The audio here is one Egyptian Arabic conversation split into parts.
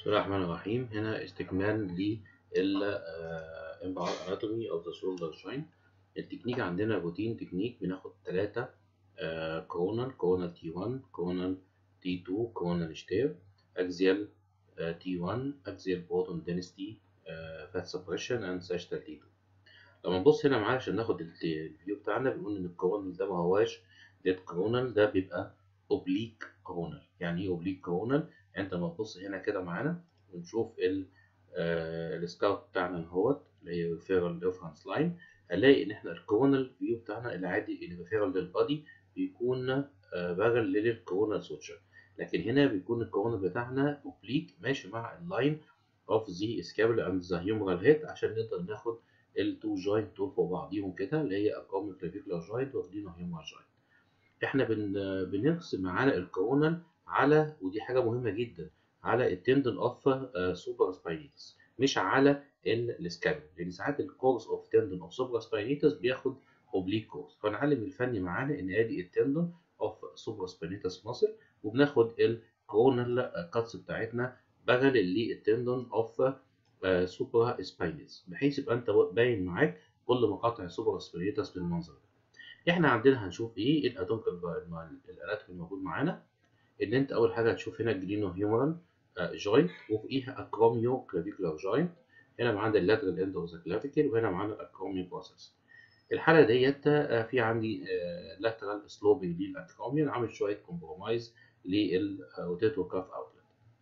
بسم الله الرحمن الرحيم هنا استكمال لل اناتومي اوف ذا شولدر جوينت التكنيك عندنا روتين تكنيك بناخد ثلاثة كورونال كورونال تي 1 كورونال تي 2 كورونال شتير اكزيال تي 1 اكزيال بوتون دينستي فات سبريشن اند ساشتال تي 2 لما نبص هنا معانا عشان ناخد الفيو بتاعنا بنقول ان الكورونال ده ما هواش ديت كورونال ده بيبقى اوبليك كورونال يعني ايه اوبليك كورونال يعني انت لما تبص هنا كده معانا ونشوف ال السكاوت بتاعنا اهوت اللي هي ريفيرال ريفرنس لاين هنلاقي ان احنا الكورونال فيو بتاعنا العادي اللي ريفيرال للبادي بيكون بارل للكورونال سوتشر لكن هنا بيكون الكورونال بتاعنا اوبليك ماشي مع اللاين اوف ذا سكابل اند ذا هيومرال هيد عشان نقدر ناخد التو جوينت دول فوق بعضيهم كده اللي هي اقام كلافيكولار جوينت واخدينه هيومرال جوينت احنا بن بنرسم على الكورونال على ودي حاجه مهمه جدا على التندن اوف سوبر سباينيتس مش على السكابل لان ساعات الكورس اوف تندن اوف سوبر سباينيتس بياخد اوبليك كورس فنعلم الفني معانا ان ادي التندن اوف سوبر سباينيتس ماسل وبناخد الكورونال كاتس بتاعتنا بغل للتندن اوف سوبر سباينيتس بحيث يبقى انت باين معاك كل مقاطع السوبر سباينيتس بالمنظر ده احنا عندنا هنشوف ايه الاتوميك الاناتومي الموجود معانا ان انت اول حاجه هتشوف هنا جرينو هيومرال جوينت وفوقيها اكروميو كلافيكولار جوينت هنا معانا اللاترال اند اوف ذا كلافيكل وهنا معانا الاكروميو بروسس الحاله ديت في عندي لاترال سلوبنج للاكروميو عامل شويه كومبرومايز للروتيتو كاف اوتلت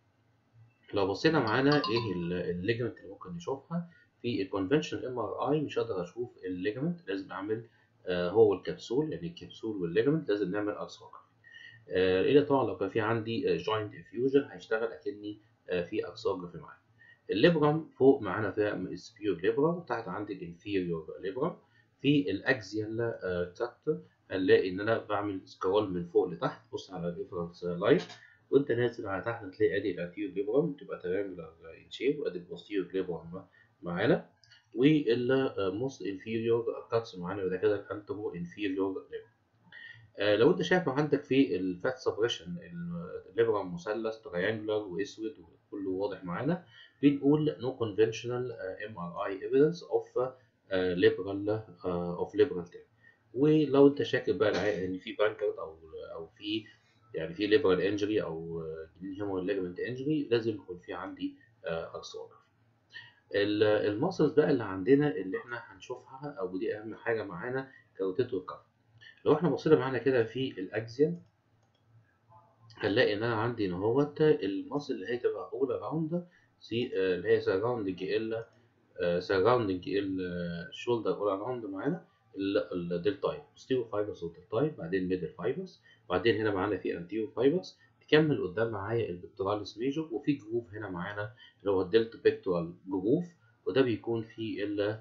لو بصينا معانا ايه الليجمنت اللي ممكن نشوفها في الكونفنشنال ام ار اي مش هقدر اشوف الليجمنت لازم اعمل هو الكبسول يعني الكبسول والليجمنت لازم نعمل اكسوكر الا طبعا لو كان في عندي جوينت انفيوجن هيشتغل اكني في اكسوجرافي معايا الليبرم فوق معانا فيها السبيور ليبرم وتحت عندي الانفيريور ليبرم في الاكزيال كات هنلاقي ان انا بعمل سكرول من فوق لتحت بص على الريفرنس لاين وانت نازل على تحت هتلاقي ادي الانتيريور ليبرم تبقى تريانجلر ان شيب وادي البوستيريور ليبرم معانا والموست انفيريور كاتس معانا وده كده الانترو انفيريور ليبرم آه لو انت شايف عندك في الفات سبريشن الليبرم مثلث تريانجلر واسود وكله واضح معانا بنقول نو كونفنشنال ام ار اي ايفيدنس اوف ليبرال اوف ليبرال تيرم ولو انت شاكك بقى ان في بانكرت او او في يعني في ليبرال انجري او هيمورال ليجمنت انجري لازم يكون في عندي اكسوجرافي الماسلز بقى اللي عندنا اللي احنا هنشوفها او دي اهم حاجه معانا كروتيتو كف لو احنا بصينا معانا كده في الاكزيال هنلاقي ان انا عندي ان هوت الماسل اللي هي تبقى اول راوند سي اللي هي سراوندنج ال سراوندنج الشولدر اول راوند معانا الدلتايب بوستيرو فايبرز والدلتايب بعدين ميدل فايبرز بعدين هنا معانا في انتيرو فايبرز تكمل قدام معايا البكتوراليس ميجور وفي جروف هنا معانا اللي هو الدلتا بيكتورال جروف وده بيكون في ال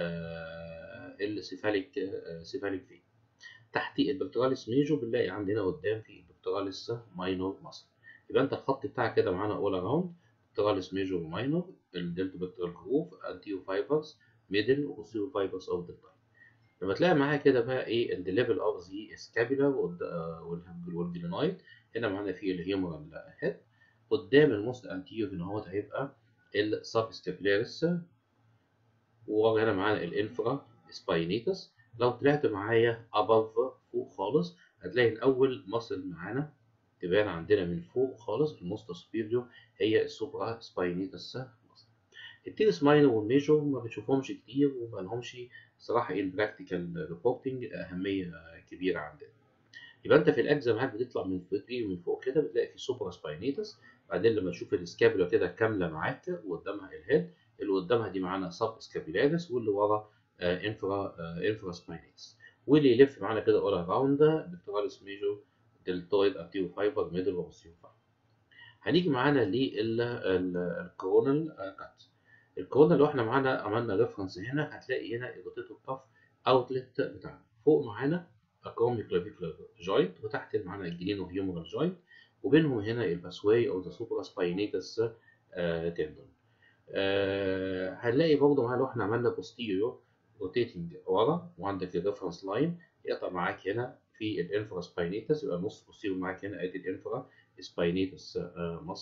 السيفاليك سيفاليك فين تحت البكتوراليس ميجور بنلاقي عندنا قدام في البكتوراليس ماينور ماسل يبقى انت الخط بتاعك كده معانا اول اراوند بكتوراليس ميجور وماينور الدلتا بكتورال جروف انتيرو فايبرز ميدل وبوستيرو فايبرز اوف دلتا لما تلاقي معايا كده بقى ايه ان ليفل اوف ذا سكابيلا والجلينويد هنا معانا في الهيومرال هيد قدام الموست انتيريور هنا اهوت هيبقى السب سكابيلاريس وورا هنا معانا الانفرا سباينيتس لو طلعت معايا اباف فوق خالص هتلاقي الاول مصل معانا تبان عندنا من فوق خالص الموست سبيريور هي السوبرا سباينيتس التيرس ماينور والميجور ما بنشوفهمش كتير وما لهمش صراحه البراكتيكال ريبورتنج اهميه كبيره عندنا يبقى انت في الاجزاء معاك بتطلع من فوق من فوق كده بتلاقي في سوبرا سباينيتس بعدين لما تشوف السكابولا كده كامله معاك وقدامها الهيد اللي قدامها دي معانا سب سكابيلاريس واللي ورا آه انفرا آه انفرا سباينيتس واللي يلف معانا كده اول راوند بكتوراليس ميجور دلتويد انتيرو فايبر ميدل وبوستيرو فايبر هنيجي معانا للكورونال كات الكورونال لو احنا معانا عملنا ريفرنس هنا هتلاقي هنا الروتيتو كاف اوتلت بتاعنا فوق معانا اكرومي كلافيكولار جوينت وتحت معانا الجرينو هيومرال جوينت وبينهم هنا الباسواي او ذا سوبرا سباينيتس تندون هنلاقي برضه معانا لو احنا عملنا بوستيريور روتيتنج ورا وعندك الريفرنس لاين يقطع معاك هنا في الانفرا سباينيتس يبقى نص بوستيريور معاك هنا ادي الانفرا سباينيتس ماسل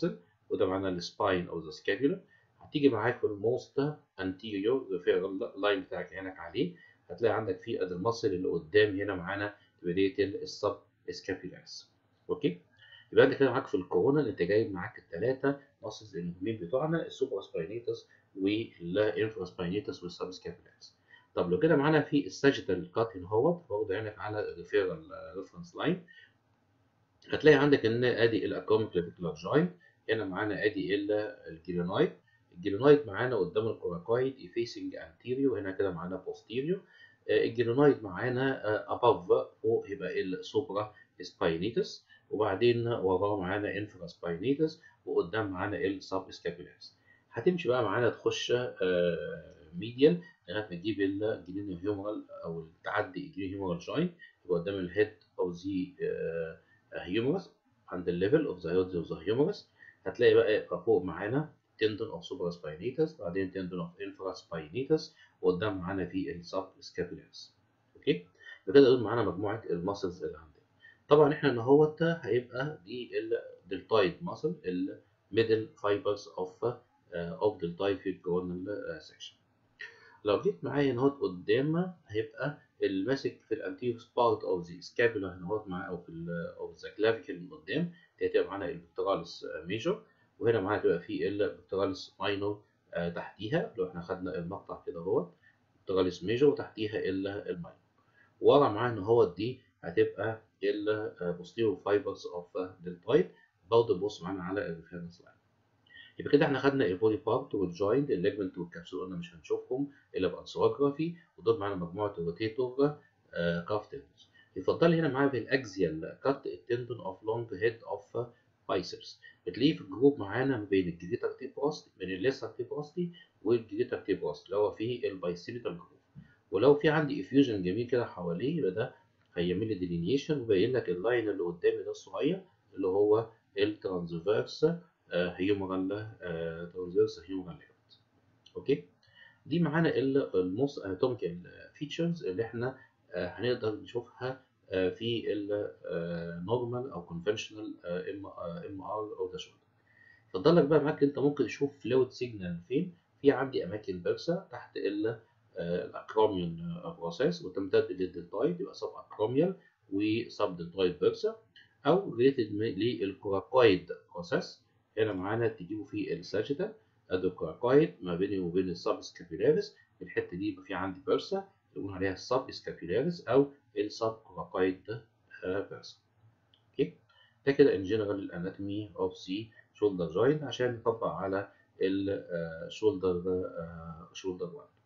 وده معانا السباين او ذا سكابيولا هتيجي معاك في الموست انتيريور ريفيرال لاين بتاعك عينك عليه هتلاقي عندك في ادي المصل اللي قدام هنا معانا بدايه السب سكابيولاريس اوكي يبقى انت كده معاك في الكورونا اللي انت جايب معاك الثلاثه ماسلز المهمين بتوعنا السوبر سباينيتس والانفرا سباينيتس والسب سكابيولاريس طب لو كده معانا في الساجيتال كات هنا اهوت واخد عينك على الريفيرال ريفرنس لاين هتلاقي عندك ان ادي الاكروميك كلافيكولار جوينت هنا معانا ادي الجلينويد الجلينويد معانا قدام الكوراكويد فيسنج انتيريو هنا كده معانا بوستيريو الجلينويد معانا اباف فوق يبقى السوبرا سباينيتس وبعدين وراه معانا انفرا سباينيتس وقدام معانا السب سكابيولاريس هتمشي بقى معانا تخش ميديال لغايه ما تجيب الجلينو هيومرال او تعدي الجلينو هيومرال جوينت يبقى قدام الهيد او ذا هيومرس عند الليفل اوف ذا هيد اوف ذا هيومرس هتلاقي بقى فوق معانا تندون اوف سوبرا سباينيتس بعدين تندون اوف انفرا سباينيتس وقدام معانا في السب سكابيولاريس اوكي يبقى كده دول معانا مجموعه الماسلز اللي عندنا طبعا احنا ان هو هيبقى دي الدلتايد ماسل الميدل فايبرز اوف اوف دلتايد في الكورونال سيكشن لو جيت معايا هنا قدام هيبقى الماسك في الانتيريور بارت اوف ذا سكابولا هنا اهوت معاه او في اوف ذا كلافيكل من قدام دي هتبقى معانا البكتراليس ميجور وهنا معانا تبقى في البكتراليس ماينور تحتيها لو احنا خدنا المقطع كده اهوت بكتراليس ميجور وتحتيها الماينور ورا معانا اهوت دي هتبقى البوستيريور فايبرز اوف دلتايد برضه بص معانا على الريفرنس لاين يبقى كده احنا خدنا البودي بارت والجوينت الليجمنت والكبسول قلنا مش هنشوفهم الا بانسوجرافي ودول معانا مجموعه الروتيتور كاف تندونز يفضل هنا معايا في الاكزيال كات التندون اوف لونج هيد اوف بايسبس بتلاقيه في الجروب معانا ما بين الجريتر تيبروستي بين الليسر تيبروستي والجريتر تيبروستي اللي هو في البايسيبيتال جروب ولو في عندي افيوجن جميل كده حواليه يبقى ده هيعمل لي ديلينيشن وباين لك اللاين اللي قدامي ده الصغير اللي هو الترانسفيرس هيومرال ترانسفيرس هيومرال ليجمنت اوكي دي معانا الموست اناتوميكال فيتشرز اللي احنا هنقدر نشوفها في النورمال او كونفشنال ام ام ار او ذا شولدر فضل لك بقى معاك انت ممكن تشوف فلويد سيجنال فين في عندي اماكن بارسه تحت الاكروميون بروسيس وتمتد للدلتايد يبقى سب اكروميال وسب دلتايد بارسه او ريليتد للكوراكويد بروسيس هنا معانا تجيبوا في الساجيتال ادي الكوراكويد ما بيني وبين السب سكابيلاريس الحته دي يبقى في عندي بارسا يقول عليها السب سكابيلاريس او السب كوراكويد بارسا اوكي ده كده ان جنرال الاناتومي اوف سي شولدر جوينت عشان نطبق على الشولدر شولدر 1